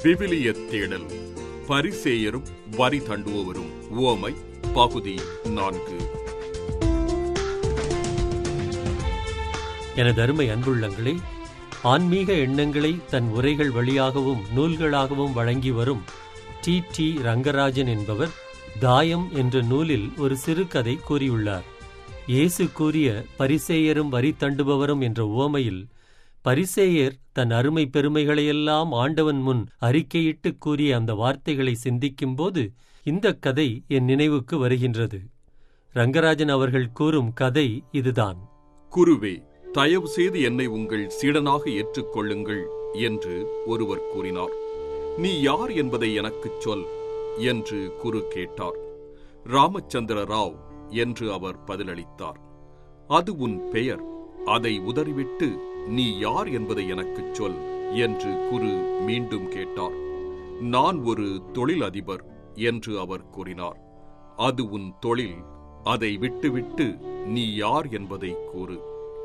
விவிலிய தேடல் பரிசேயரும் வரி தண்டுபவரும் உவமை பகுதி நான்கு எனது அருமை அன்புள்ளங்களே ஆன்மீக எண்ணங்களை தன் உரைகள் வழியாகவும் நூல்களாகவும் வழங்கி வரும் டி டி ரங்கராஜன் என்பவர் தாயம் என்ற நூலில் ஒரு சிறுகதை கூறியுள்ளார் இயேசு கூறிய பரிசேயரும் வரி தண்டுபவரும் என்ற உவமையில் பரிசேயர் தன் அருமை பெருமைகளையெல்லாம் ஆண்டவன் முன் அறிக்கையிட்டு கூறிய அந்த வார்த்தைகளை சிந்திக்கும்போது இந்த கதை என் நினைவுக்கு வருகின்றது ரங்கராஜன் அவர்கள் கூறும் கதை இதுதான் குருவே தயவு செய்து என்னை உங்கள் சீடனாக ஏற்றுக்கொள்ளுங்கள் என்று ஒருவர் கூறினார் நீ யார் என்பதை எனக்குச் சொல் என்று குரு கேட்டார் ராமச்சந்திர ராவ் என்று அவர் பதிலளித்தார் அது உன் பெயர் அதை உதறிவிட்டு நீ யார் என்பதை எனக்குச் சொல் என்று குரு மீண்டும் கேட்டார் நான் ஒரு தொழிலதிபர் என்று அவர் கூறினார் அது உன் தொழில் அதை விட்டுவிட்டு நீ யார் என்பதை கூறு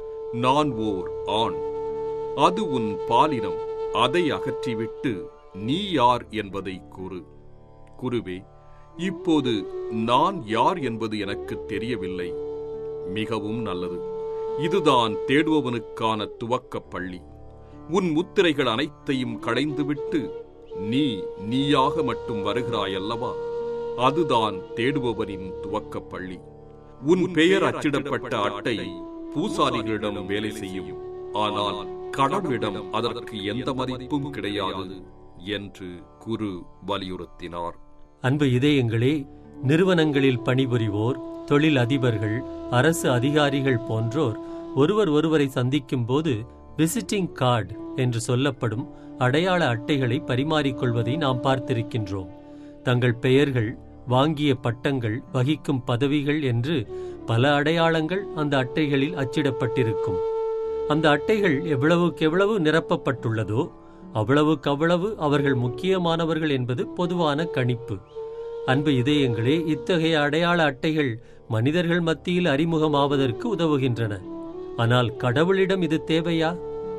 நான் ஓர் ஆண் அது உன் பாலினம் அதை அகற்றிவிட்டு நீ யார் என்பதை கூறு குருவே இப்போது நான் யார் என்பது எனக்கு தெரியவில்லை மிகவும் நல்லது இதுதான் தேடுபவனுக்கான துவக்கப் பள்ளி உன் முத்திரைகள் அனைத்தையும் களைந்துவிட்டு நீ நீயாக மட்டும் வருகிறாயல்லவா அதுதான் தேடுபவனின் துவக்கப் பள்ளி உன் பெயர் அச்சிடப்பட்ட அட்டை பூசாரிகளிடம் வேலை செய்யும் ஆனால் கடவுளிடம் அதற்கு எந்த மதிப்பும் கிடையாது என்று குரு வலியுறுத்தினார் அன்பு இதயங்களே நிறுவனங்களில் பணிபுரிவோர் தொழில் அதிபர்கள் அரசு அதிகாரிகள் போன்றோர் ஒருவர் ஒருவரை சந்திக்கும் போது விசிட்டிங் கார்டு என்று சொல்லப்படும் அடையாள அட்டைகளை பரிமாறிக்கொள்வதை நாம் பார்த்திருக்கின்றோம் தங்கள் பெயர்கள் வாங்கிய பட்டங்கள் வகிக்கும் பதவிகள் என்று பல அடையாளங்கள் அந்த அட்டைகளில் அச்சிடப்பட்டிருக்கும் அந்த அட்டைகள் எவ்வளவுக்கு எவ்வளவு நிரப்பப்பட்டுள்ளதோ அவ்வளவுக்கு அவ்வளவு அவர்கள் முக்கியமானவர்கள் என்பது பொதுவான கணிப்பு அன்பு இதயங்களே இத்தகைய அடையாள அட்டைகள் மனிதர்கள் மத்தியில் அறிமுகமாவதற்கு உதவுகின்றன ஆனால் கடவுளிடம் இது தேவையா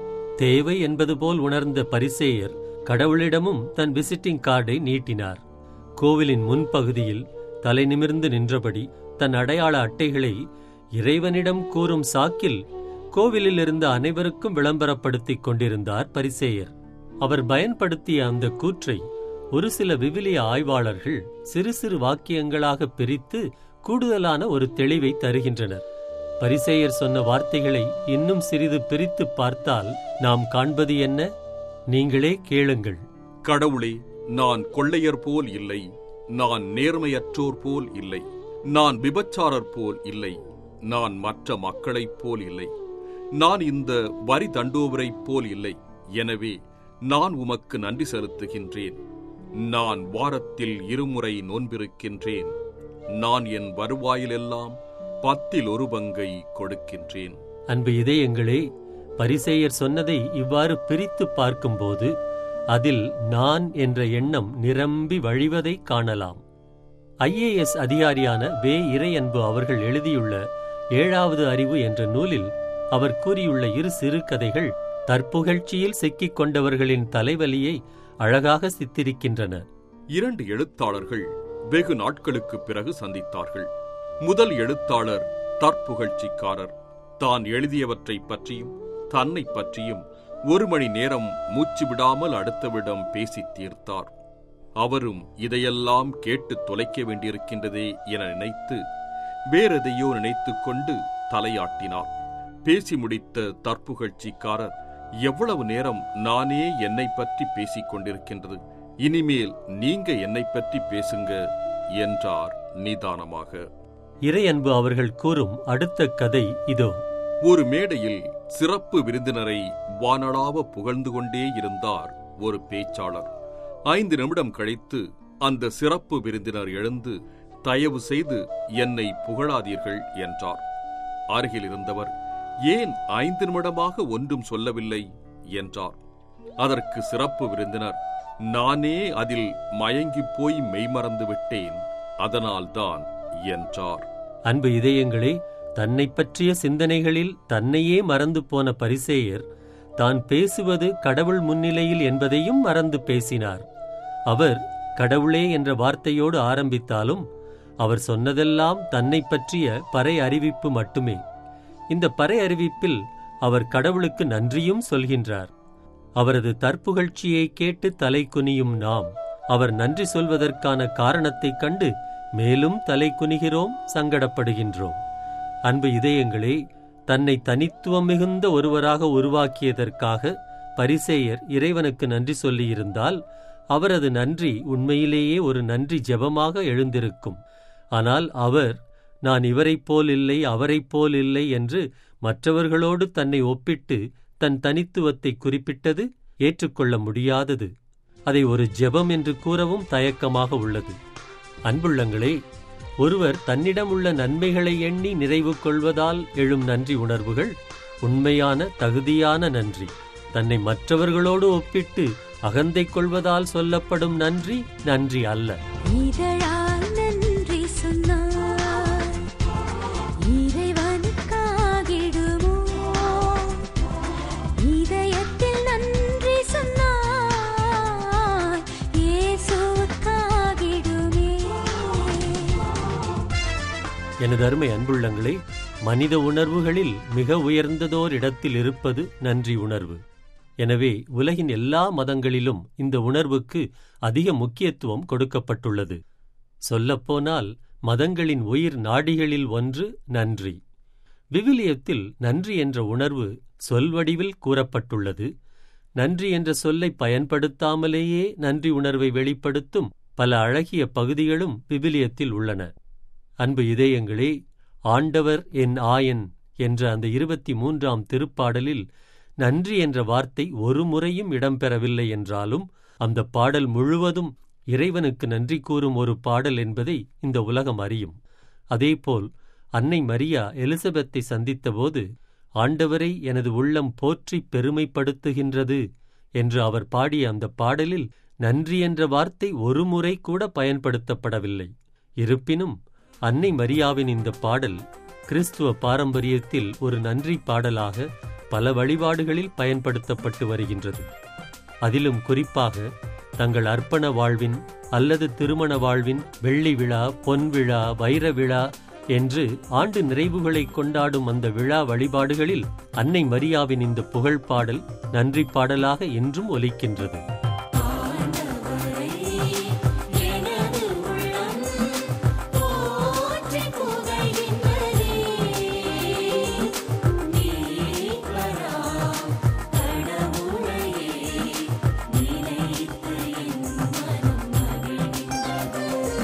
தேவை என்பது போல் உணர்ந்த பரிசேயர் கடவுளிடமும் தன் விசிட்டிங் கார்டை நீட்டினார் கோவிலின் முன்பகுதியில் தலை நிமிர்ந்து நின்றபடி தன் அடையாள அட்டைகளை இறைவனிடம் கூறும் சாக்கில் கோவிலில் இருந்த அனைவருக்கும் விளம்பரப்படுத்திக் கொண்டிருந்தார் பரிசேயர் அவர் பயன்படுத்திய அந்த கூற்றை ஒரு சில விவிலிய ஆய்வாளர்கள் சிறு சிறு வாக்கியங்களாக பிரித்து கூடுதலான ஒரு தெளிவை தருகின்றனர் பரிசேயர் சொன்ன வார்த்தைகளை இன்னும் சிறிது பிரித்து பார்த்தால் நாம் காண்பது என்ன நீங்களே கேளுங்கள் கடவுளே நான் கொள்ளையர் போல் இல்லை நான் நேர்மையற்றோர் போல் இல்லை நான் விபச்சாரர் போல் இல்லை நான் மற்ற மக்களைப் போல் இல்லை நான் இந்த வரி தண்டோவரைப் போல் இல்லை எனவே நான் உமக்கு நன்றி செலுத்துகின்றேன் நான் வாரத்தில் இருமுறை நோன்பிருக்கின்றேன் நான் என் வருவாயிலெல்லாம் பத்தில் ஒரு பங்கை கொடுக்கின்றேன் அன்பு இதயங்களே பரிசேயர் சொன்னதை இவ்வாறு பிரித்து பார்க்கும்போது அதில் நான் என்ற எண்ணம் நிரம்பி வழிவதை காணலாம் ஐஏஎஸ் அதிகாரியான வே இறையன்பு அவர்கள் எழுதியுள்ள ஏழாவது அறிவு என்ற நூலில் அவர் கூறியுள்ள இரு சிறுகதைகள் தற்புகழ்ச்சியில் சிக்கிக் கொண்டவர்களின் தலைவலியை அழகாக சித்தரிக்கின்றன இரண்டு எழுத்தாளர்கள் வெகு நாட்களுக்கு பிறகு சந்தித்தார்கள் முதல் எழுத்தாளர் தற்புகழ்ச்சிக்காரர் தான் எழுதியவற்றைப் பற்றியும் தன்னை பற்றியும் ஒரு மணி நேரம் மூச்சு விடாமல் அடுத்தவிடம் பேசித் தீர்த்தார் அவரும் இதையெல்லாம் கேட்டு தொலைக்க வேண்டியிருக்கின்றதே என நினைத்து வேறெதையோ நினைத்துக் கொண்டு தலையாட்டினார் பேசி முடித்த தற்புகழ்ச்சிக்காரர் எவ்வளவு நேரம் நானே என்னை பற்றி பேசிக் கொண்டிருக்கின்றது இனிமேல் நீங்க என்னை பற்றி பேசுங்க என்றார் நிதானமாக இறையன்பு அவர்கள் கூறும் அடுத்த கதை இதோ ஒரு மேடையில் சிறப்பு விருந்தினரை வானளாவ புகழ்ந்து கொண்டே இருந்தார் ஒரு பேச்சாளர் ஐந்து நிமிடம் கழித்து அந்த சிறப்பு விருந்தினர் எழுந்து தயவு செய்து என்னை புகழாதீர்கள் என்றார் அருகில் இருந்தவர் ஏன் ஐந்து நிமிடமாக ஒன்றும் சொல்லவில்லை என்றார் அதற்கு சிறப்பு விருந்தினர் நானே அதில் மயங்கிப் போய் மெய்மறந்து விட்டேன் அதனால்தான் என்றார் அன்பு இதயங்களே தன்னை பற்றிய சிந்தனைகளில் தன்னையே மறந்து போன பரிசேயர் தான் பேசுவது கடவுள் முன்னிலையில் என்பதையும் மறந்து பேசினார் அவர் கடவுளே என்ற வார்த்தையோடு ஆரம்பித்தாலும் அவர் சொன்னதெல்லாம் தன்னை பற்றிய பறை அறிவிப்பு மட்டுமே இந்த பறை அறிவிப்பில் அவர் கடவுளுக்கு நன்றியும் சொல்கின்றார் அவரது தற்புகழ்ச்சியை கேட்டு தலை குனியும் நாம் அவர் நன்றி சொல்வதற்கான காரணத்தைக் கண்டு மேலும் தலை குனிகிறோம் சங்கடப்படுகின்றோம் அன்பு இதயங்களே தன்னை தனித்துவம் மிகுந்த ஒருவராக உருவாக்கியதற்காக பரிசேயர் இறைவனுக்கு நன்றி சொல்லியிருந்தால் அவரது நன்றி உண்மையிலேயே ஒரு நன்றி ஜெபமாக எழுந்திருக்கும் ஆனால் அவர் நான் இவரைப் போல் இல்லை அவரைப் போல் இல்லை என்று மற்றவர்களோடு தன்னை ஒப்பிட்டு தன் தனித்துவத்தை குறிப்பிட்டது ஏற்றுக்கொள்ள முடியாதது அதை ஒரு ஜெபம் என்று கூறவும் தயக்கமாக உள்ளது அன்புள்ளங்களே ஒருவர் தன்னிடம் உள்ள நன்மைகளை எண்ணி நிறைவு கொள்வதால் எழும் நன்றி உணர்வுகள் உண்மையான தகுதியான நன்றி தன்னை மற்றவர்களோடு ஒப்பிட்டு அகந்தை கொள்வதால் சொல்லப்படும் நன்றி நன்றி அல்ல இதழால் நன்றி சொன்னார் இறைவனுக்காகிடுமோ இதயத்தில் நன்றி சொன்னார் இயேசுவுக்காகிடுமே எனது அருமை அன்புள்ளங்களே மனித உணர்வுகளில் மிக உயர்ந்ததோர் இடத்தில் இருப்பது நன்றி உணர்வு எனவே உலகின் எல்லா மதங்களிலும் இந்த உணர்வுக்கு அதிக முக்கியத்துவம் கொடுக்கப்பட்டுள்ளது சொல்லப்போனால் மதங்களின் உயிர் நாடிகளில் ஒன்று நன்றி விவிலியத்தில் நன்றி என்ற உணர்வு சொல் வடிவில் கூறப்பட்டுள்ளது நன்றி என்ற சொல்லை பயன்படுத்தாமலேயே நன்றி உணர்வை வெளிப்படுத்தும் பல அழகிய பகுதிகளும் விவிலியத்தில் உள்ளன அன்பு இதயங்களே ஆண்டவர் என் ஆயன் என்ற அந்த இருபத்தி மூன்றாம் திருப்பாடலில் நன்றி என்ற வார்த்தை ஒரு முறையும் இடம்பெறவில்லை என்றாலும் அந்த பாடல் முழுவதும் இறைவனுக்கு நன்றி கூறும் ஒரு பாடல் என்பதை இந்த உலகம் அறியும் அதேபோல் அன்னை மரியா எலிசபெத்தை சந்தித்தபோது ஆண்டவரை எனது உள்ளம் போற்றி பெருமைப்படுத்துகின்றது என்று அவர் பாடிய அந்த பாடலில் நன்றி என்ற வார்த்தை ஒரு முறை கூட பயன்படுத்தப்படவில்லை இருப்பினும் அன்னை மரியாவின் இந்த பாடல் கிறிஸ்துவ பாரம்பரியத்தில் ஒரு நன்றி பாடலாக பல வழிபாடுகளில் பயன்படுத்தப்பட்டு வருகின்றது அதிலும் குறிப்பாக தங்கள் அர்ப்பண வாழ்வின் அல்லது திருமண வாழ்வின் வெள்ளி விழா பொன் விழா வைர விழா என்று ஆண்டு நிறைவுகளை கொண்டாடும் அந்த விழா வழிபாடுகளில் அன்னை மரியாவின் இந்த புகழ் பாடல் நன்றி பாடலாக இன்றும் ஒலிக்கின்றது எனது உள்ளம் போற்றி புகழ்கின்றதே நீவரா கடவுளையே நினைத்து என் மனம் மகிழ்கின்றது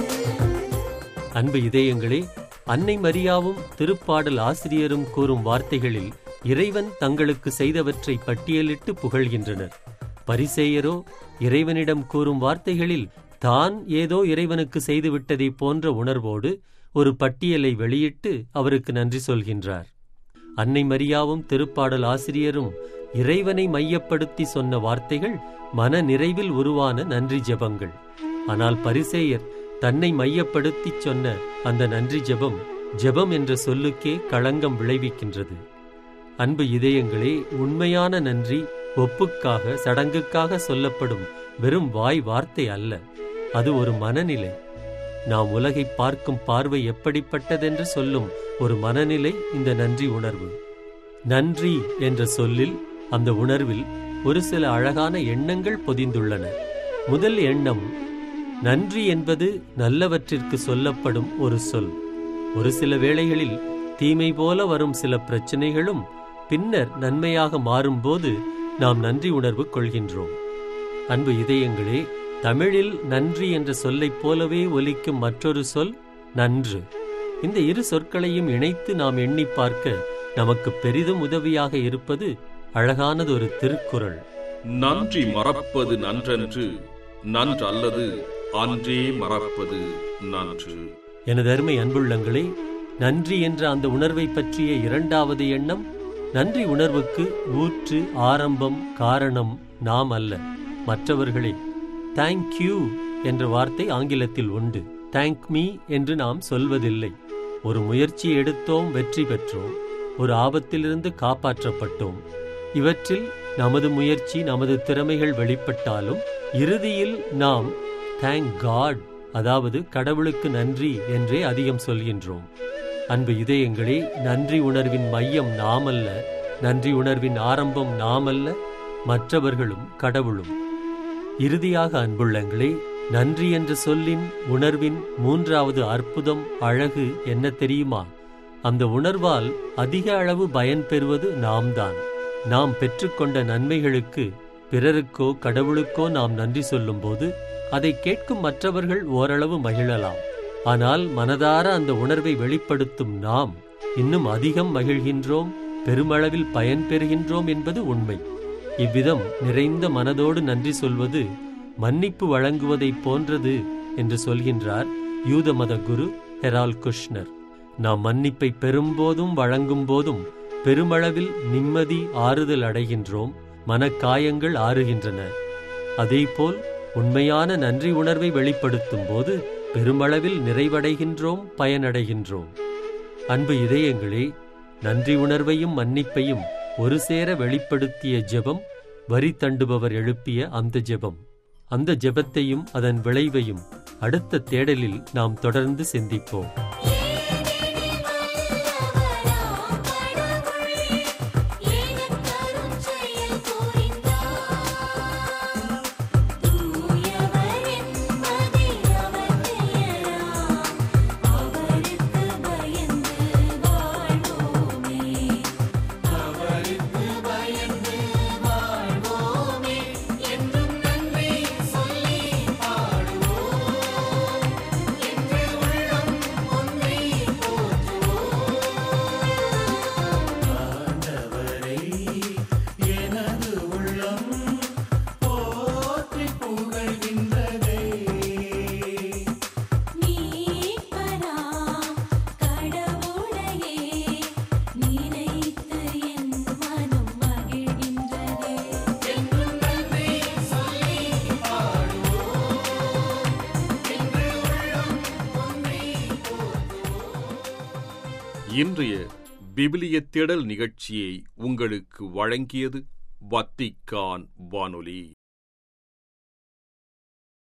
அன்பு இதயங்களே அன்னை மரியாவும் திருப்பாடல் ஆசிரியரும் கூறும் வார்த்தைகளில் இறைவன் தங்களுக்கு செய்தவற்றை பட்டியலிட்டு புகழ்கின்றனர் பரிசேயரோ இறைவனிடம் கூறும் வார்த்தைகளில் தான் ஏதோ இறைவனுக்கு செய்துவிட்டதைப் போன்ற உணர்வோடு ஒரு பட்டியலை வெளியிட்டு அவருக்கு நன்றி சொல்கின்றார் அன்னை மரியாவும் திருப்பாடல் ஆசிரியரும் இறைவனை மையப்படுத்தி சொன்ன வார்த்தைகள் மன நிறைவில் உருவான நன்றி ஜெபங்கள் ஆனால் பரிசேயர் தன்னை மையப்படுத்திச் சொன்ன அந்த நன்றி ஜெபம் ஜெபம் என்ற சொல்லுக்கே களங்கம் விளைவிக்கின்றது அன்பு இதயங்களே உண்மையான நன்றி ஒப்புக்காக சடங்குக்காக சொல்லப்படும் வெறும் வாய் வார்த்தை அல்ல அது ஒரு மனநிலை நாம் உலகை பார்க்கும் பார்வை எப்படிப்பட்டதென்று சொல்லும் ஒரு மனநிலை இந்த நன்றி உணர்வு நன்றி என்ற சொல்லில் அந்த உணர்வில் ஒரு சில அழகான எண்ணங்கள் பொதிந்துள்ளன முதல் எண்ணம் நன்றி என்பது நல்லவற்றிற்கு சொல்லப்படும் ஒரு சொல் ஒரு சில வேளைகளில் தீமை போல வரும் சில பிரச்சனைகளும் பின்னர் நன்மையாக மாறும்போது நாம் நன்றி உணர்வு கொள்கின்றோம் அன்பு இதயங்களே தமிழில் நன்றி என்ற சொல்லைப் போலவே ஒலிக்கும் மற்றொரு சொல் நன்று இந்த இரு சொற்களையும் இணைத்து நாம் எண்ணி பார்க்க நமக்கு பெரிதும் உதவியாக இருப்பது அழகானது ஒரு திருக்குறள் நன்றி மறப்பது நன்றன்று நன்றல்லது அன்றே மறப்பது நன்று எனது அருமை அன்புள்ளங்களே நன்றி என்ற அந்த உணர்வை பற்றிய இரண்டாவது எண்ணம் நன்றி உணர்வுக்கு ஊற்று ஆரம்பம் காரணம் நாம் அல்ல மற்றவர்களே தேங்க் யூ என்ற வார்த்தை ஆங்கிலத்தில் உண்டு தேங்க் மீ என்று நாம் சொல்வதில்லை ஒரு முயற்சி எடுத்தோம் வெற்றி பெற்றோம் ஒரு ஆபத்திலிருந்து காப்பாற்றப்பட்டோம் இவற்றில் நமது முயற்சி நமது திறமைகள் வெளிப்பட்டாலும் இறுதியில் நாம் தேங்க் காட் அதாவது கடவுளுக்கு நன்றி என்றே அதிகம் சொல்கின்றோம் அன்பு இதயங்களே நன்றி உணர்வின் மையம் நாமல்ல நன்றி உணர்வின் ஆரம்பம் நாமல்ல மற்றவர்களும் கடவுளும் இறுதியாக அன்புள்ளங்களே நன்றி என்ற சொல்லின் உணர்வின் மூன்றாவது அற்புதம் அழகு என்ன தெரியுமா அந்த உணர்வால் அதிக அளவு பயன் பெறுவது நாம்தான் நாம் பெற்றுக்கொண்ட நன்மைகளுக்கு பிறருக்கோ கடவுளுக்கோ நாம் நன்றி சொல்லும்போது அதை கேட்கும் மற்றவர்கள் ஓரளவு மகிழலாம் ஆனால் மனதார அந்த உணர்வை வெளிப்படுத்தும் நாம் இன்னும் அதிகம் மகிழ்கின்றோம் பெருமளவில் பயன் பெறுகின்றோம் என்பது உண்மை இவ்விதம் நிறைந்த மனதோடு நன்றி சொல்வது மன்னிப்பு வழங்குவதைப் போன்றது என்று சொல்கின்றார் யூத மத குரு ஹெரால் குஷ்னர் நாம் மன்னிப்பை பெறும்போதும் வழங்கும் போதும் பெருமளவில் நிம்மதி ஆறுதல் அடைகின்றோம் மனக்காயங்கள் ஆறுகின்றன அதேபோல் உண்மையான நன்றி உணர்வை வெளிப்படுத்தும் போது பெருமளவில் நிறைவடைகின்றோம் பயனடைகின்றோம் அன்பு இதயங்களே நன்றி உணர்வையும் மன்னிப்பையும் ஒரு சேர வெளிப்படுத்திய ஜெபம் வரி தண்டுபவர் எழுப்பிய அந்த ஜெபம் அந்த ஜெபத்தையும் அதன் விளைவையும் அடுத்த தேடலில் நாம் தொடர்ந்து சிந்திப்போம் ஏனெனில் வல்லவராம் கடவுள் எனக்கருஞ் செயல் புரிந்தார் தூயவர் என்பதே அவர் பெயராம் அவருக்கு பயந்து வாழ்வோமே அவருக்கு பயந்து வாழ்வோமே என்றும் நன்றி சொல்லி பாடுவோம் என்று உள்ளம் ஒன்றை போற்றுவோம் ஆண்டவரை எனது உள்ளம் போற்றி புகழ்கின்றதே மீட்பராம் கடவுளையே நினைத்து என் மனம் மகிழ்கின்றதே என்றும் நன்றி சொல்லி பாடுவோம் என்று உள்ளம் ஒன்றை இன்றைய விவிலிய தேடல் நிகழ்ச்சியை உங்களுக்கு வழங்கியது வத்திக்கான் வானொலி